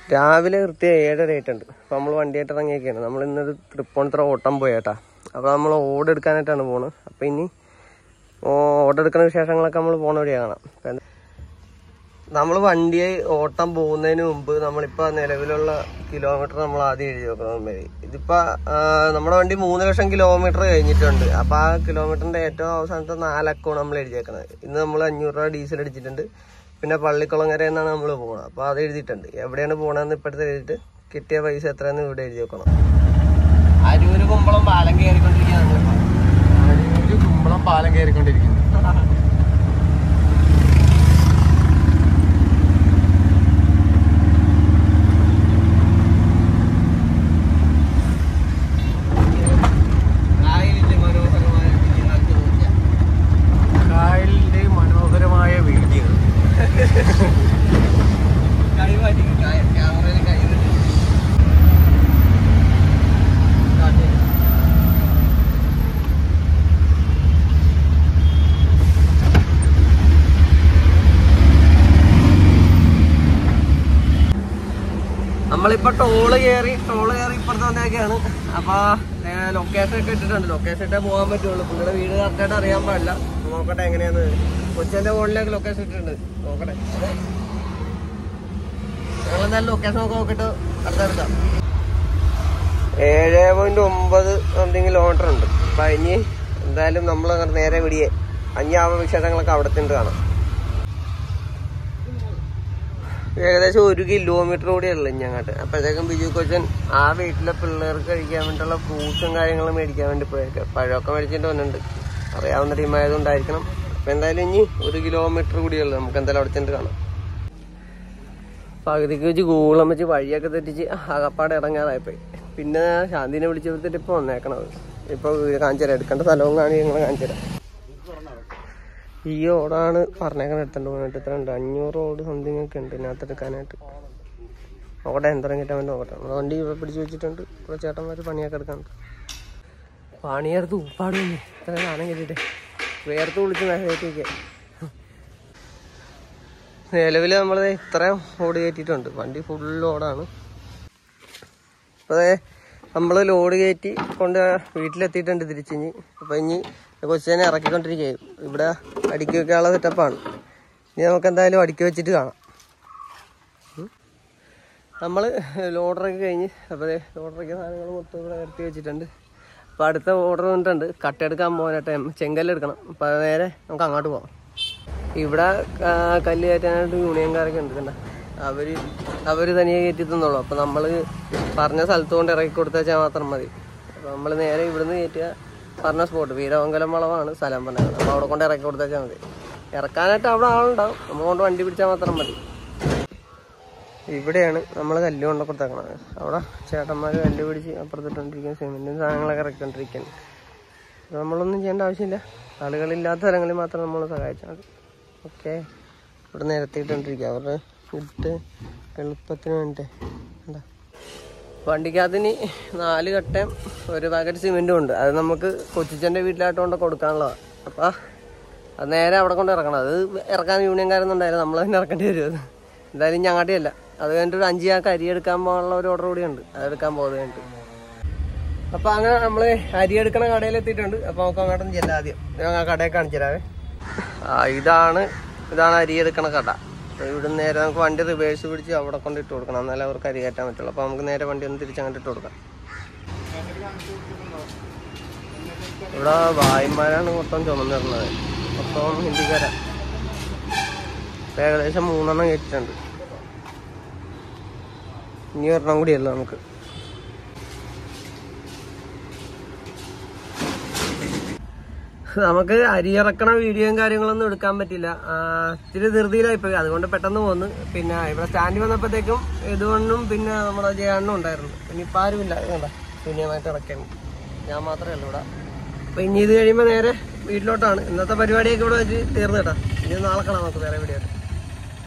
രാവിലെ കൃത്യം ഏഴര ആയിട്ടുണ്ട് അപ്പോൾ നമ്മൾ വണ്ടിയായിട്ട് ഇറങ്ങിയൊക്കെയാണ് നമ്മൾ ഇന്നൊരു തൃപ്പൂണിത്തറ ഓട്ടം പോയേട്ടാ അപ്പോൾ നമ്മൾ ഓട് എടുക്കാനായിട്ടാണ് പോണത് അപ്പോൾ ഇനി ഓട് എടുക്കുന്ന വിശേഷങ്ങളൊക്കെ നമ്മൾ പോണ വഴിയാ കാണാം നമ്മൾ വണ്ടി ഓട്ടം പോകുന്നതിന് മുമ്പ് നമ്മളിപ്പോൾ നിലവിലുള്ള കിലോമീറ്റർ നമ്മൾ ആദ്യം എഴുതി വെക്കണം മതി ഇതിപ്പോൾ നമ്മുടെ വണ്ടി മൂന്ന് ലക്ഷം കിലോമീറ്റർ കഴിഞ്ഞിട്ടുണ്ട് അപ്പോൾ ആ കിലോമീറ്ററിൻ്റെ ഏറ്റവും അവസാനത്തെ നാലക്കമാണ് നമ്മൾ എഴുതിയേക്കുന്നത് ഇന്ന് നമ്മൾ അഞ്ഞൂറ് രൂപ ഡീസൽ അടിച്ചിട്ടുണ്ട് പിന്നെ പള്ളിക്കുളങ്ങര എന്നാണ് നമ്മൾ പോകുന്നത് അപ്പോൾ അത് എഴുതിയിട്ടുണ്ട് എവിടെയാണ് പോകണമെന്ന് ഇപ്പോഴത്തെ എഴുതിയിട്ട് കിട്ടിയ പൈസ എത്രയെന്ന് ഇവിടെ എഴുതി വെക്കണം അരൂര് കുമ്പളം പാലം കയറിക്കൊണ്ടിരിക്കുകയാണ് ഒരു കുമ്പളം പാലം കയറിക്കൊണ്ടിരിക്കുന്നു കായലിന്റെ മനോഹരമായ വീഡിയോ നമ്മളിപ്പോ ടോള് കയറി ടോള് കയറി ഇപ്പുറത്ത് വന്നേക്കാണ് അപ്പൊ ലൊക്കേഷൻ ഒക്കെ ഇട്ടിട്ടുണ്ട് ലൊക്കേഷൻ ഇട്ടേ പോകാൻ പറ്റുള്ളൂ പുള്ളിയുടെ വീട് കറക്റ്റായിട്ട് അറിയാൻ പാടില്ല നോക്കട്ടെ എങ്ങനെയാന്ന് കൊച്ചിന്റെ ഫോണിലേക്ക് ലൊക്കേഷൻ ഇട്ടിട്ടുണ്ട് നോക്കട്ടെ ഞങ്ങളെന്തായാലും ലൊക്കേഷൻ ഒക്കെ നോക്കിട്ട് അടുത്തെടുക്കാം ഏഴ് പോയിന്റ് ഒമ്പത് സംതിങ് കിലോമീറ്റർ ഉണ്ട് അപ്പൊ ഇനി എന്തായാലും നമ്മൾ നേരെ വിടിയേ അഞ്ഞാവ വിശേഷങ്ങളൊക്കെ അവിടെ തന്നെ കാണാം ഏകദേശം ഒരു കിലോമീറ്റർ കൂടെ ഉള്ളു ഞങ്ങോട്ട് അപ്പോഴത്തേക്കും ബിജു കൊച്ചൻ ആ വീട്ടിലെ പിള്ളേർക്ക് കഴിക്കാൻ വേണ്ടിയുള്ള ഫ്രൂട്ട്സും കാര്യങ്ങളും മേടിക്കാൻ വേണ്ടി പോയേക്ക് പഴമൊക്കെ മേടിച്ചിട്ട് വന്നിട്ടുണ്ട് അറിയാവുന്ന ടീമായതുകൊണ്ടായിരിക്കണം അപ്പൊ എന്തായാലും ഇനി ഒരു കിലോമീറ്റർ കൂടിയുള്ളു നമുക്ക് എന്തായാലും അവിടെ ചെന്നിട്ട് കാണാം പകുതിക്ക് വെച്ച് ഗൂഗിളം വെച്ച് വഴിയൊക്കെ തെറ്റിച്ച് ആകപ്പാടെ ഇറങ്ങാറായിപ്പോയി പിന്നെ ശാന്തിനെ വിളിച്ചപ്പോഴത്തേക്ക് ഇപ്പൊ വന്നേക്കണത് ഇപ്പൊ കാണിച്ചു തരാം എടുക്കേണ്ട സ്ഥലവും കാണി ഞങ്ങൾ കാണിച്ചു തരാം ഈ ഓടാണ് പറഞ്ഞേക്കണ എടുത്തോണ്ട് പോകാനായിട്ട് ഇത്ര ഉണ്ട് അഞ്ഞൂറ് ഓട് സംതിങ് ഒക്കെ ഉണ്ട് ഇതിനകത്ത് എടുക്കാനായിട്ട് നോക്കട്ടെ എന്തിറങ്ങിട്ടാൻ വേണ്ടി നോക്കട്ടെ നമ്മുടെ വണ്ടി ഇവിടെ പിടിച്ച് വെച്ചിട്ടുണ്ട് ഇവിടെ ചേട്ടന്മാർ പണിയൊക്കെ എടുക്കാനുണ്ട് പണിയെടുത്ത് ഉപ്പാട് തന്നെ ഇത്ര സാധനം കെട്ടിട്ട് വേർത്ത് വിളിച്ച് മെസ്സേജ് നിലവിൽ നമ്മൾ ഇത്രയും ഓട് കയറ്റിയിട്ടുണ്ട് വണ്ടി ഫുൾ ഓടാണ് അപ്പോൾ നമ്മൾ ലോഡ് കയറ്റി കൊണ്ട് വീട്ടിലെത്തിയിട്ടുണ്ട് തിരിച്ചിഞ്ഞ് അപ്പോൾ ഇനി കൊച്ചിനെ ഇറക്കിക്കൊണ്ടിരിക്കുകയും ഇവിടെ അടുക്കി വെക്കാനുള്ള സെറ്റപ്പാണ് ഇനി നമുക്ക് എന്തായാലും അടുക്കി വെച്ചിട്ട് കാണാം നമ്മൾ ലോഡറൊക്കെ കഴിഞ്ഞ് അപ്പോൾ ലോഡറൊക്കെ സാധനങ്ങൾ മൊത്തം ഇവിടെ ഇറക്കി വെച്ചിട്ടുണ്ട് അപ്പോൾ അടുത്ത ഓർഡർ വന്നിട്ടുണ്ട് കട്ടെടുക്കാൻ പോകാനായിട്ട് ചെങ്കല്ലെടുക്കണം അപ്പോൾ അത് നേരെ നമുക്ക് അങ്ങോട്ട് പോകാം ഇവിടെ ആ, കല്ല് കയറ്റാനായിട്ട് യൂണിയൻകാരൊക്കെ ഉണ്ട് കണ്ട അവര് അവര് തനിയെ കയറ്റി തന്നോളൂ അപ്പൊ നമ്മള് പറഞ്ഞ സ്ഥലത്ത് കൊണ്ട് ഇറക്കി കൊടുത്താൽ മാത്രം മതി അപ്പൊ നമ്മള് നേരെ ഇവിടുന്ന് കയറ്റുക പറഞ്ഞ സ്പോട്ട് വീരമംഗലം വളവാണ് സ്ഥലം പറഞ്ഞത് അപ്പൊ അവിടെ കൊണ്ട് ഇറക്കി കൊടുത്താൽ മതി ഇറക്കാനായിട്ട് അവിടെ ആളുണ്ടാവും നമ്മൾ കൊണ്ട് വണ്ടി പിടിച്ചാൽ മാത്രം മതി ഇവിടെയാണ് നമ്മൾ കല്ല് കൊണ്ട് കൊടുത്തേക്കണത് അവിടെ ചേട്ടന്മാർ കല്ല് പിടിച്ച് അപ്പുറത്തിട്ടോണ്ടിരിക്കുന്ന സിമെന്റും സാധനങ്ങളൊക്കെ ഇറക്കിക്കൊണ്ടിരിക്കുകയാണ് ഇത് നമ്മളൊന്നും ചെയ്യേണ്ട ആവശ്യമില്ല ആളുകളില്ലാത്ത സ്ഥലങ്ങളിൽ മാത്രം നമ്മൾ സഹായിച്ചാൽ മതി ഓക്കെ ഇവിടെ നിരത്തിയിട്ടോണ്ടിരിക്കുക അവരുടെ ഫുഡ് എളുപ്പത്തിന് വേണ്ടി എന്താ വണ്ടിക്കകത്തിന് നാല് കട്ടയും ഒരു പാക്കറ്റ് സിമെന്റും ഉണ്ട് അത് നമുക്ക് കൊച്ചിച്ചൻ്റെ വീട്ടിലായിട്ട് കൊണ്ട് കൊടുക്കാനുള്ളതാണ് അപ്പം അത് നേരെ അവിടെ കൊണ്ട് ഇറക്കണം അത് ഇറക്കാൻ യൂണിയൻകാരൊന്നും ഉണ്ടായില്ല നമ്മൾ തന്നെ ഇറക്കേണ്ടി വരും അത് എന്തായാലും ഞങ്ങാട്ടിയല്ല അത് കഴിഞ്ഞിട്ട് ഒരു അഞ്ച് ചാക്ക് അരി എടുക്കാൻ പോകാനുള്ള ഒരു ഓർഡർ കൂടി ഉണ്ട് അത് എടുക്കാൻ പോകുന്നത് കഴിഞ്ഞിട്ട് അപ്പൊ അങ്ങനെ നമ്മള് അരി എടുക്കണ കടയിൽ എത്തിയിട്ടുണ്ട് അപ്പൊ നമുക്ക് അങ്ങോട്ടും ചെല്ലാം ആദ്യം ഞാൻ ആ കടയിൽ കാണിച്ചു തരാവേ ആ ഇതാണ് ഇതാണ് അരി എടുക്കണ കട അപ്പൊ ഇവിടുന്ന് നേരെ നമുക്ക് വണ്ടി റിവേഴ്സ് പിടിച്ച് അവിടെ കൊണ്ട് ഇട്ട് കൊടുക്കണം എന്നാലേ അവർക്ക് അരി കയറ്റാൻ പറ്റുള്ളൂ അപ്പൊ നമുക്ക് നേരെ വണ്ടി ഒന്ന് തിരിച്ച് അങ്ങോട്ട് ഇട്ട് കൊടുക്കാം ഇവിടെ വായ്മാരാണ് മൊത്തം ചുമന്നിരുന്നത് മൊത്തം ഹിന്ദിക്കാരാ ഇപ്പൊ ഏകദേശം മൂന്നെണ്ണം കയറ്റിട്ടുണ്ട് ഇനി ഒരെണ്ണം കൂടിയല്ലോ നമുക്ക് നമുക്ക് അരിയിറക്കണ വീഡിയോയും കാര്യങ്ങളൊന്നും എടുക്കാൻ പറ്റില്ല ആ, ഇത്തിരി ധൃതിയിലായി പോയി അതുകൊണ്ട് പെട്ടെന്ന് പോന്ന് പിന്നെ ഇവിടെ സ്റ്റാൻഡിൽ വന്നപ്പോഴത്തേക്കും ഇതുകൊണ്ടും പിന്നെ നമ്മുടെ ജയാണ്ണും ഉണ്ടായിരുന്നു പിന്നെ ഇപ്പം ആരുമില്ല കണ്ട ശൂന്യമായിട്ട് ഇറക്കാൻ ഞാൻ മാത്രമേ ഉള്ളൂ ഇവിടെ അപ്പൊ ഇനി ഇത് കഴിയുമ്പോൾ നേരെ വീട്ടിലോട്ടാണ് ഇന്നത്തെ പരിപാടിയൊക്കെ ഇവിടെ വെച്ച് തീർന്നു കേട്ടാ ഇനി നാളെ കാണാം നമുക്ക് വേറെ വീഡിയോ